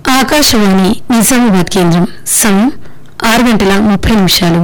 ఆకాశవాణి నిజామాబాద్ కేంద్రం సమయం ఆరు గంటల ముప్పై నిమిషాలు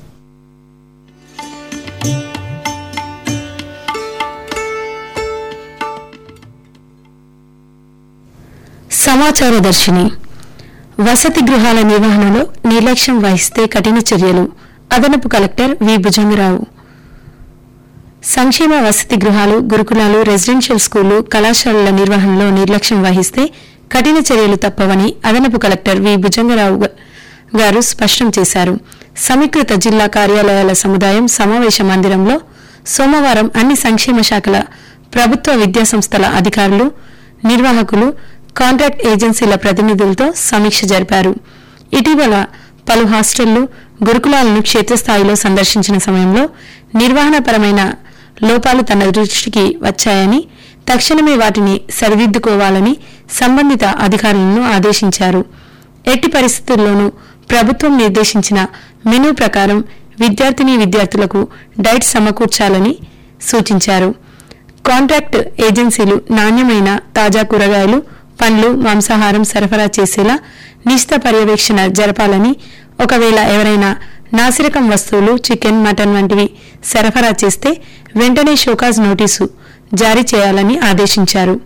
సమాచార దర్శిని వసతి గృహాల నిర్వహణలో నిర్లక్ష్యం వహిస్తే కఠిన చర్యలు అదనపు కలెక్టర్ వి భుజంగరావు సంక్షేమ వసతి గృహాలు గురుకులాలు రెసిడెన్షియల్ స్కూళ్లు కళాశాలల నిర్వహణలో నిర్లక్ష్యం వహిస్తే కఠిన చర్యలు తప్పవని అదనపు కలెక్టర్ వి భుజంగరావు గ- గారు స్పష్టం చేశారు సమీకృత జిల్లా కార్యాలయాల సముదాయం సమావేశ మందిరంలో సోమవారం అన్ని సంక్షేమ శాఖల ప్రభుత్వ విద్యా సంస్థల అధికారులు నిర్వాహకులు కాంట్రాక్ట్ ఏజెన్సీల ప్రతినిధులతో సమీక్ష జరిపారు ఇటీవల పలు హాస్టళ్లు గురుకులాలను క్షేత్రస్థాయిలో సందర్శించిన సమయంలో నిర్వహణపరమైన లోపాలు తన దృష్టికి వచ్చాయని తక్షణమే వాటిని సరిదిద్దుకోవాలని సంబంధిత అధికారులను ఆదేశించారు ఎట్టి పరిస్థితుల్లోనూ ప్రభుత్వం నిర్దేశించిన మెనూ ప్రకారం విద్యార్థిని విద్యార్థులకు డైట్ సమకూర్చాలని సూచించారు కాంట్రాక్ట్ ఏజెన్సీలు నాణ్యమైన తాజా కూరగాయలు పండ్లు మాంసాహారం సరఫరా చేసేలా నిశిత పర్యవేక్షణ జరపాలని ఒకవేళ ఎవరైనా నాసిరకం వస్తువులు చికెన్ మటన్ వంటివి సరఫరా చేస్తే వెంటనే షోకాజ్ నోటీసు జారీ చేయాలని ఆదేశించారు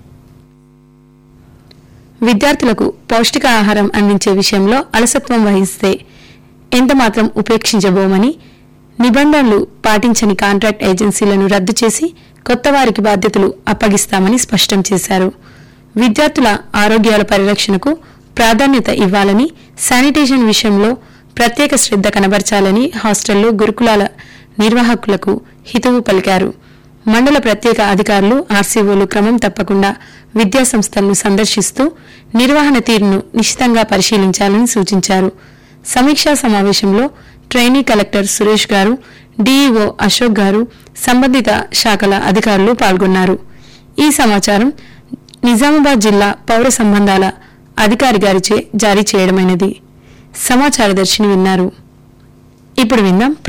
విద్యార్థులకు పౌష్టిక ఆహారం అందించే విషయంలో అలసత్వం వహిస్తే ఎంతమాత్రం ఉపేక్షించబోమని నిబంధనలు పాటించని కాంట్రాక్ట్ ఏజెన్సీలను రద్దు చేసి కొత్త వారికి బాధ్యతలు అప్పగిస్తామని స్పష్టం చేశారు విద్యార్థుల ఆరోగ్యాల పరిరక్షణకు ప్రాధాన్యత ఇవ్వాలని శానిటేషన్ విషయంలో ప్రత్యేక శ్రద్ధ కనబర్చాలని హాస్టల్లో గురుకులాల నిర్వాహకులకు హితవు పలికారు మండల ప్రత్యేక అధికారులు ఆర్సీఓలు క్రమం తప్పకుండా విద్యా సంస్థలను సందర్శిస్తూ నిర్వహణ తీరును నిశితంగా పరిశీలించాలని సూచించారు సమీక్షా సమావేశంలో ట్రైనీ కలెక్టర్ సురేష్ గారు డీఈఓ అశోక్ గారు సంబంధిత శాఖల అధికారులు పాల్గొన్నారు ఈ సమాచారం నిజామాబాద్ జిల్లా పౌర సంబంధాల అధికారి గారిచే జారీ చేయడమైనది సమాచార దర్శిని విన్నారు ఇప్పుడు విందాం